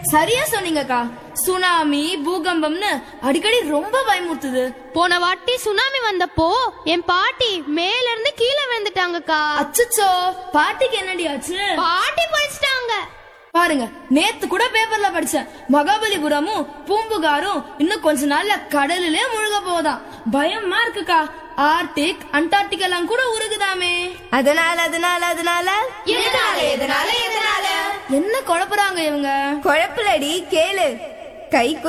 சரியா சொன்னீங்கக்கா சுனாமி பூகம்பம்னு அடிக்கடி ரொம்ப பயமுறுத்துது போன வாட்டி சுனாமி வந்தப்போ என் பாட்டி மேல இருந்து கீழே விழுந்துட்டாங்கக்கா அச்சச்சோ பாட்டிக்கு என்னடி ஆச்சு பாட்டி படிச்சிட்டாங்க பாருங்க நேத்து கூட பேப்பர்ல படிச்சேன் மகாபலிபுரமும் பூம்புகாரும் இன்னும் கொஞ்ச நாள்ல கடலிலே முழுக போதாம் பயமா இருக்குக்கா ஆர்டிக் அண்டார்டிக் எல்லாம் கூட உருகுதாமே அதனால அதனால அதனால எதனால எதனால எதனால என்ன குழப்புறாங்க இவங்க குழப்பலடி கேளு கை